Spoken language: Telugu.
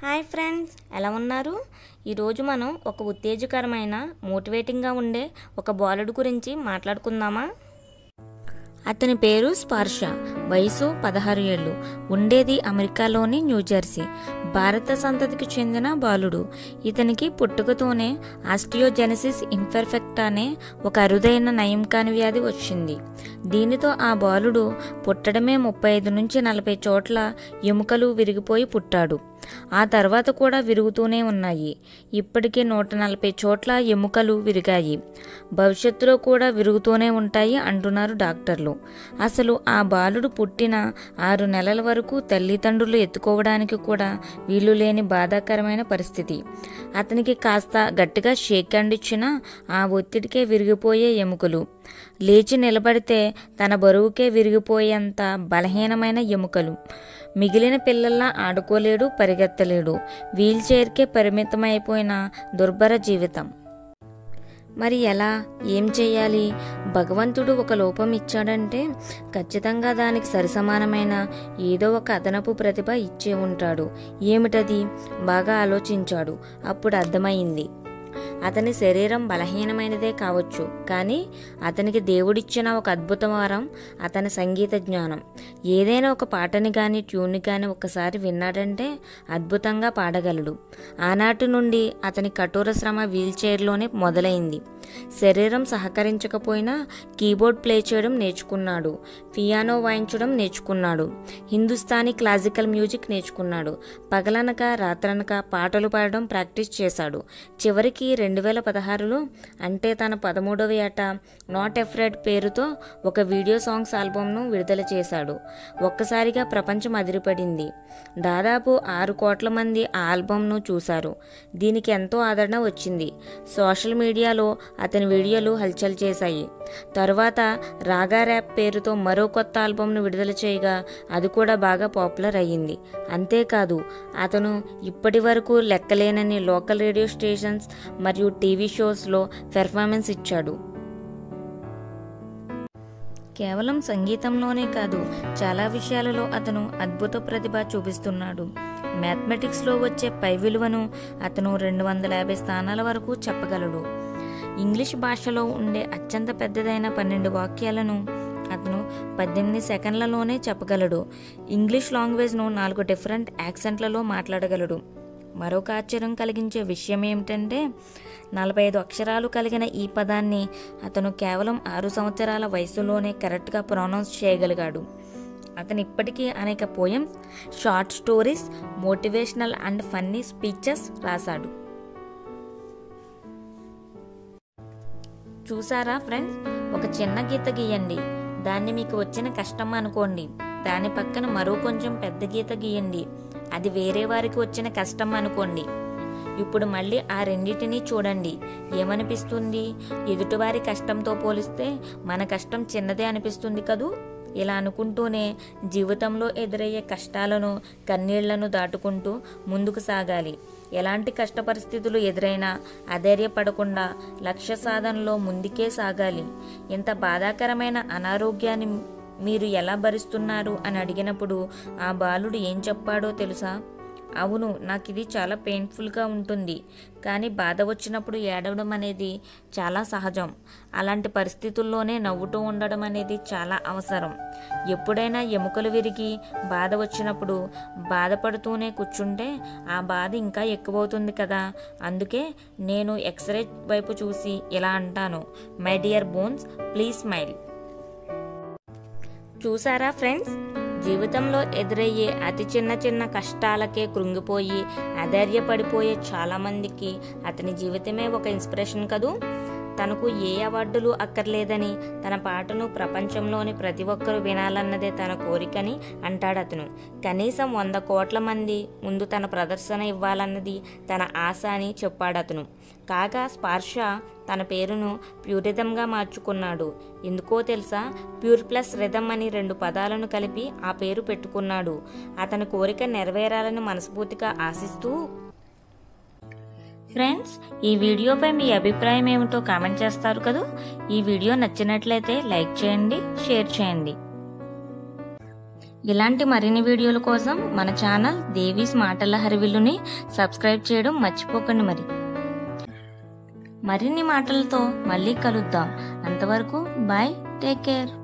హాయ్ ఫ్రెండ్స్ ఎలా ఉన్నారు ఈరోజు మనం ఒక ఉత్తేజకరమైన మోటివేటింగ్గా ఉండే ఒక బాలుడు గురించి మాట్లాడుకుందామా అతని పేరు స్పర్శ వయసు పదహారు ఏళ్ళు ఉండేది అమెరికాలోని న్యూజెర్సీ భారత సంతతికి చెందిన బాలుడు ఇతనికి పుట్టుకతోనే ఆస్టియోజెనసిస్ ఇన్ఫెర్ఫెక్ట్ అనే ఒక అరుదైన నయం కాని వ్యాధి వచ్చింది దీనితో ఆ బాలుడు పుట్టడమే ముప్పై ఐదు నుంచి నలభై చోట్ల ఎముకలు విరిగిపోయి పుట్టాడు ఆ తర్వాత కూడా విరుగుతూనే ఉన్నాయి ఇప్పటికే నూట నలభై చోట్ల ఎముకలు విరిగాయి భవిష్యత్తులో కూడా విరుగుతూనే ఉంటాయి అంటున్నారు డాక్టర్లు అసలు ఆ బాలుడు పుట్టిన ఆరు నెలల వరకు తల్లిదండ్రులు ఎత్తుకోవడానికి కూడా వీలు లేని బాధాకరమైన పరిస్థితి అతనికి కాస్త గట్టిగా షేక్ హ్యాండ్ ఇచ్చినా ఆ ఒత్తిడికే విరిగిపోయే ఎముకలు లేచి నిలబడితే తన బరువుకే విరిగిపోయేంత బలహీనమైన ఎముకలు మిగిలిన పిల్లల్లా ఆడుకోలేడు పరిగెత్తలేడు వీల్ చైర్కే పరిమితమైపోయిన దుర్భర జీవితం మరి ఎలా ఏం చేయాలి భగవంతుడు ఒక లోపం ఇచ్చాడంటే ఖచ్చితంగా దానికి సరిసమానమైన ఏదో ఒక అదనపు ప్రతిభ ఇచ్చే ఉంటాడు ఏమిటది బాగా ఆలోచించాడు అప్పుడు అర్థమైంది అతని శరీరం బలహీనమైనదే కావచ్చు కానీ అతనికి దేవుడిచ్చిన ఒక అద్భుత వరం అతని సంగీత జ్ఞానం ఏదైనా ఒక పాటని కానీ ట్యూన్ని కానీ ఒకసారి విన్నాడంటే అద్భుతంగా పాడగలడు ఆనాటి నుండి అతని కఠోర శ్రమ వీల్ చైర్లోనే మొదలైంది శరీరం సహకరించకపోయినా కీబోర్డ్ ప్లే చేయడం నేర్చుకున్నాడు పియానో వాయించడం నేర్చుకున్నాడు హిందుస్థానీ క్లాసికల్ మ్యూజిక్ నేర్చుకున్నాడు పగలనక రాత్రనక పాటలు పాడడం ప్రాక్టీస్ చేశాడు చివరికి రెండు వేల పదహారులో అంటే తన పదమూడవ ఏట నాట్ ఎఫ్రెడ్ పేరుతో ఒక వీడియో సాంగ్స్ ఆల్బమ్ను విడుదల చేశాడు ఒక్కసారిగా ప్రపంచం అదిరిపడింది దాదాపు ఆరు కోట్ల మంది ఆ ఆల్బమ్ను చూశారు దీనికి ఎంతో ఆదరణ వచ్చింది సోషల్ మీడియాలో అతని వీడియోలు హల్చల్ చేశాయి తరువాత రాగా ర్యాప్ పేరుతో మరో కొత్త ఆల్బమ్ను విడుదల చేయగా అది కూడా బాగా పాపులర్ అయ్యింది అంతేకాదు అతను ఇప్పటి వరకు లెక్కలేనని లోకల్ రేడియో స్టేషన్స్ మరియు టీవీ షోస్లో పెర్ఫార్మెన్స్ ఇచ్చాడు కేవలం సంగీతంలోనే కాదు చాలా విషయాలలో అతను అద్భుత ప్రతిభ చూపిస్తున్నాడు మ్యాథమెటిక్స్లో వచ్చే పై విలువను అతను రెండు వందల యాభై స్థానాల వరకు చెప్పగలడు ఇంగ్లీష్ భాషలో ఉండే అత్యంత పెద్దదైన పన్నెండు వాక్యాలను అతను పద్దెనిమిది సెకండ్లలోనే చెప్పగలడు ఇంగ్లీష్ లాంగ్వేజ్ను నాలుగు డిఫరెంట్ యాక్సెంట్లలో మాట్లాడగలడు మరొక ఆశ్చర్యం కలిగించే విషయం ఏమిటంటే నలభై ఐదు అక్షరాలు కలిగిన ఈ పదాన్ని అతను కేవలం ఆరు సంవత్సరాల వయసులోనే కరెక్ట్గా ప్రొనౌన్స్ చేయగలిగాడు అతను ఇప్పటికీ అనేక poems short stories motivational and funny speeches రాశాడు చూసారా ఫ్రెండ్స్ ఒక చిన్న గీత గీయండి దాన్ని మీకు వచ్చిన కష్టం అనుకోండి దాని పక్కన మరో కొంచెం పెద్ద గీత గీయండి అది వేరే వారికి వచ్చిన కష్టం అనుకోండి ఇప్పుడు మళ్ళీ ఆ రెండింటినీ చూడండి ఏమనిపిస్తుంది ఎదుటివారి కష్టంతో పోలిస్తే మన కష్టం చిన్నదే అనిపిస్తుంది కదూ ఇలా అనుకుంటూనే జీవితంలో ఎదురయ్యే కష్టాలను కన్నీళ్లను దాటుకుంటూ ముందుకు సాగాలి ఎలాంటి కష్ట పరిస్థితులు ఎదురైనా అధైర్యపడకుండా లక్ష్య సాధనలో ముందుకే సాగాలి ఇంత బాధాకరమైన అనారోగ్యాన్ని మీరు ఎలా భరిస్తున్నారు అని అడిగినప్పుడు ఆ బాలుడు ఏం చెప్పాడో తెలుసా అవును నాకు ఇది చాలా పెయిన్ఫుల్గా ఉంటుంది కానీ బాధ వచ్చినప్పుడు ఏడవడం అనేది చాలా సహజం అలాంటి పరిస్థితుల్లోనే నవ్వుతూ ఉండడం అనేది చాలా అవసరం ఎప్పుడైనా ఎముకలు విరిగి బాధ వచ్చినప్పుడు బాధపడుతూనే కూర్చుంటే ఆ బాధ ఇంకా ఎక్కువవుతుంది కదా అందుకే నేను ఎక్స్రే వైపు చూసి ఇలా అంటాను my dear bones please smile చూసారా ఫ్రెండ్స్ జీవితంలో ఎదురయ్యే అతి చిన్న చిన్న కష్టాలకే కృంగిపోయి అధైర్యపడిపోయే చాలామందికి అతని జీవితమే ఒక ఇన్స్పిరేషన్ కదూ తనకు ఏ అవార్డులు అక్కర్లేదని తన పాటను ప్రపంచంలోని ప్రతి ఒక్కరూ వినాలన్నదే తన కోరికని అంటాడు అతను కనీసం వంద కోట్ల మంది ముందు తన ప్రదర్శన ఇవ్వాలన్నది తన ఆశ అని చెప్పాడు అతను కాగా స్పార్ష తన పేరును ప్యూరిజంగా మార్చుకున్నాడు ఎందుకో తెలుసా ప్యూర్ ప్లస్ రిథమ్ అని రెండు పదాలను కలిపి ఆ పేరు పెట్టుకున్నాడు అతని కోరిక నెరవేరాలని మనస్ఫూర్తిగా ఆశిస్తూ ఫ్రెండ్స్ ఈ వీడియోపై మీ అభిప్రాయం ఏమిటో కామెంట్ చేస్తారు కదా ఈ వీడియో నచ్చినట్లయితే లైక్ చేయండి షేర్ చేయండి ఇలాంటి మరిన్ని వీడియోల కోసం మన ఛానల్ దేవీస్ మాటల హరివిల్లుని సబ్స్క్రైబ్ చేయడం మర్చిపోకండి మరి మరిన్ని మాటలతో మళ్ళీ కలుద్దాం అంతవరకు బాయ్ టేక్ కేర్